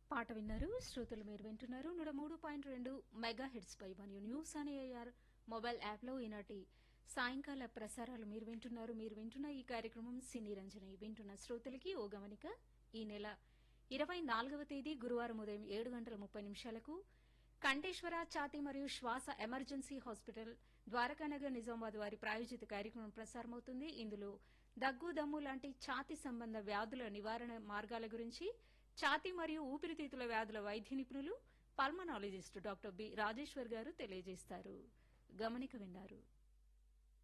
పాట విన్నారు శ్రోతలు మీరు వింటున్నారు నూట మూడు పాయింట్ రెండు మెగా హెడ్స్ పై మరియు న్యూస్ అనే ఏఆర్ మొబైల్ యాప్లో ఈనాటి సాయంకాల ప్రసారాలు మీరు వింటున్నారు మీరు వింటున్న ఈ కార్యక్రమం సినీ రంజని వింటున్న శ్రోతలకి ఓ గమనిక ఈ నెల ఇరవై నాలుగవ తేదీ గురువారం ఉదయం ఏడు గంటల ముప్పై నిమిషాలకు కంఠేశ్వర ఛాతి మరియు శ్వాస ఎమర్జెన్సీ హాస్పిటల్ ద్వారకానగర్ నిజామాబాద్ వారి ప్రాయోజిత కార్యక్రమం ప్రసారమవుతుంది ఇందులో దగ్గు దమ్ము లాంటి ఛాతి సంబంధ వ్యాధుల నివారణ మార్గాల గురించి ఛాతి మరియు ఊపిరితిత్తుల వ్యాధుల వైద్య నిపుణులు పల్మనాలజిస్ట్ డాక్టర్ బి రాజేశ్వర్ గారు తెలియజేస్తారు గమనిక విన్నారు